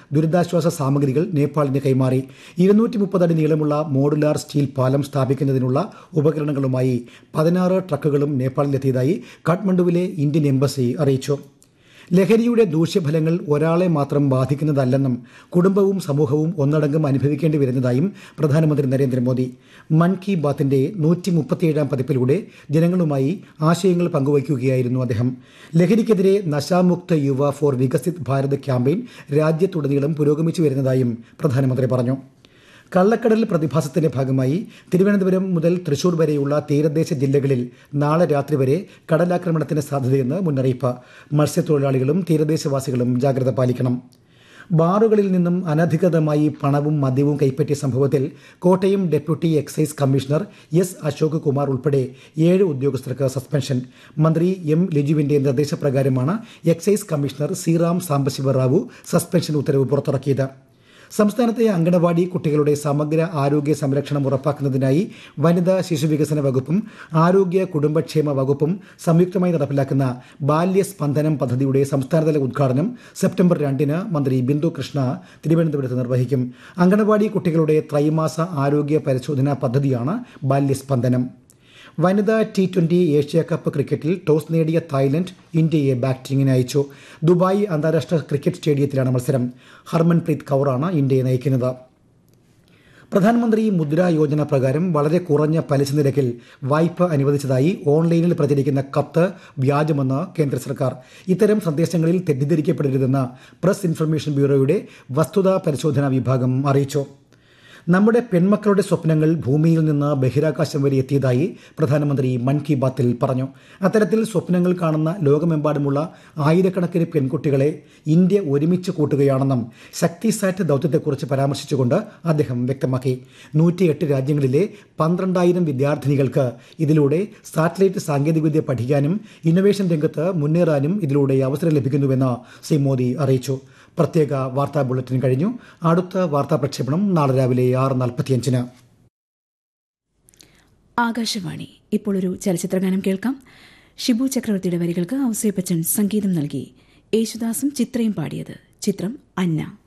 ദുരിതാശ്വാസ സാമഗ്രികൾ നേപ്പാളിന് കൈമാറി ഇരുന്നൂറ്റി മുപ്പത് അടി നീളമുള്ള മോഡുലാർ സ്റ്റീൽ പാലം സ്ഥാപിക്കുന്നതിനുള്ള ഉപകരണങ്ങളുമായി പതിനാറ് ട്രക്കുകളും നേപ്പാളിലെത്തിയതായി കാഠ്മണ്ഡുവിലെ ഇന്ത്യൻ എംബസി അറിയിച്ചു ലഹരിയുടെ ദൂഷ്യഫലങ്ങൾ ഒരാളെ മാത്രം ബാധിക്കുന്നതല്ലെന്നും കുടുംബവും സമൂഹവും ഒന്നടങ്കം അനുഭവിക്കേണ്ടി വരുന്നതായും പ്രധാനമന്ത്രി നരേന്ദ്രമോദി മൻ കി ബാത്തിന്റെ നൂറ്റി മുപ്പത്തിയേഴാം പതിപ്പിലൂടെ ജനങ്ങളുമായി ആശയങ്ങൾ പങ്കുവയ്ക്കുകയായിരുന്നു അദ്ദേഹം ലഹരിക്കെതിരെ നശാമുക്ത യുവ ഫോർ വികസിത് ഭാരത് ക്യാമ്പയിൻ രാജ്യത്തുടനീളം പുരോഗമിച്ചു വരുന്നതായും പ്രധാനമന്ത്രി പറഞ്ഞു കള്ളക്കടൽ പ്രതിഭാസത്തിന്റെ ഭാഗമായി തിരുവനന്തപുരം മുതൽ തൃശൂർ വരെയുള്ള തീരദേശ ജില്ലകളിൽ നാളെ രാത്രി വരെ കടലാക്രമണത്തിന് സാധ്യതയെന്ന് മുന്നറിയിപ്പ് മത്സ്യത്തൊഴിലാളികളും തീരദേശവാസികളും ജാഗ്രത പാലിക്കണം ബാറുകളിൽ നിന്നും അനധികൃതമായി പണവും മദ്യവും കൈപ്പറ്റിയ സംഭവത്തിൽ Kottayam deputy excise commissioner S Ashok Kumar ഉൾപ്പെടെ ഏഴ് ഉദ്യോഗസ്ഥർക്ക് സസ്പെൻഷൻ മന്ത്രി എം ലിജുവിന്റെ നിർദ്ദേശപ്രകാരമാണ് എക്സൈസ് കമ്മീഷണർ സിറാം സാംബശിവ റാവു സസ്പെൻഷൻ ഉത്തരവ് പുറത്തിറക്കിയത് സംസ്ഥാനത്തെ അങ്കണവാടി കുട്ടികളുടെ സമഗ്ര ആരോഗ്യ സംരക്ഷണം ഉറപ്പാക്കുന്നതിനായി വനിതാ ശിശുവികസന വകുപ്പും ആരോഗ്യ കുടുംബക്ഷേമ വകുപ്പും സംയുക്തമായി നടപ്പിലാക്കുന്ന ബാല്യസ്പന്ദനം പദ്ധതിയുടെ സംസ്ഥാനതല ഉദ്ഘാടനം സെപ്റ്റംബർ രണ്ടിന് മന്ത്രി ബിന്ദു കൃഷ്ണ തിരുവനന്തപുരത്ത് നിർവഹിക്കും അങ്കണവാടി കുട്ടികളുടെ ത്രൈമാസ ആരോഗ്യ പരിശോധനാ പദ്ധതിയാണ് ബാല്യസ്പന്ദനം വനിതാ ടി ട്വന്റി ഏഷ്യ കപ്പ് ക്രിക്കറ്റിൽ ടോസ് നേടിയ തായ്ലൻഡ് ഇന്ത്യയെ ബാറ്റിംഗിന് അയച്ചു ദുബായ് അന്താരാഷ്ട്ര ക്രിക്കറ്റ് സ്റ്റേഡിയത്തിലാണ് മത്സരം ഹർമൻപ്രീത് കൌറാണ് ഇന്ത്യയെ നയിക്കുന്നത് പ്രധാനമന്ത്രി മുദ്രാ യോജന പ്രകാരം വളരെ കുറഞ്ഞ പലിശ നിരക്കിൽ വായ്പ അനുവദിച്ചതായി ഓൺലൈനിൽ പ്രചരിക്കുന്ന കത്ത് വ്യാജമെന്ന് കേന്ദ്ര സർക്കാർ ഇത്തരം സന്ദേശങ്ങളിൽ തെറ്റിദ്ധരിക്കപ്പെടരുതെന്ന് പ്രസ് ഇൻഫർമേഷൻ ബ്യൂറോയുടെ വസ്തുതാ പരിശോധനാ വിഭാഗം അറിയിച്ചു നമ്മുടെ പെൺമക്കളുടെ സ്വപ്നങ്ങൾ ഭൂമിയിൽ നിന്ന് ബഹിരാകാശം വരെ എത്തിയതായി പ്രധാനമന്ത്രി മൻ കി ബാത്തിൽ പറഞ്ഞു അത്തരത്തിൽ സ്വപ്നങ്ങൾ കാണുന്ന ലോകമെമ്പാടുമുള്ള ആയിരക്കണക്കിന് പെൺകുട്ടികളെ ഇന്ത്യ ഒരുമിച്ച് കൂട്ടുകയാണെന്നും ശക്തി സാറ്റ് ദൌത്യത്തെക്കുറിച്ച് പരാമർശിച്ചുകൊണ്ട് അദ്ദേഹം വ്യക്തമാക്കി നൂറ്റിയെട്ട് രാജ്യങ്ങളിലെ പന്ത്രണ്ടായിരം വിദ്യാർത്ഥിനികൾക്ക് ഇതിലൂടെ സാറ്റലൈറ്റ് സാങ്കേതികവിദ്യ പഠിക്കാനും ഇന്നൊവേഷൻ രംഗത്ത് മുന്നേറാനും ഇതിലൂടെ അവസരം ലഭിക്കുന്നുവെന്ന് ശ്രീ മോദി അറിയിച്ചു പ്രത്യേക വാർത്താ ബുള്ളറ്റിൻ കഴിഞ്ഞു അടുത്ത വാർത്താ പ്രക്ഷേപണം നാളെ രാവിലെ ആറ് നാൽപ്പത്തിയഞ്ചിന് ആകാശവാണി ഇപ്പോൾ ഒരു ചലച്ചിത്രഗാനം കേൾക്കാം ഷിബു ചക്രവർത്തിയുടെ വരികൾക്ക് ഔസേപ്പച്ചൻ സംഗീതം നൽകി യേശുദാസും ചിത്രയും പാടിയത് ചിത്രം അന്ന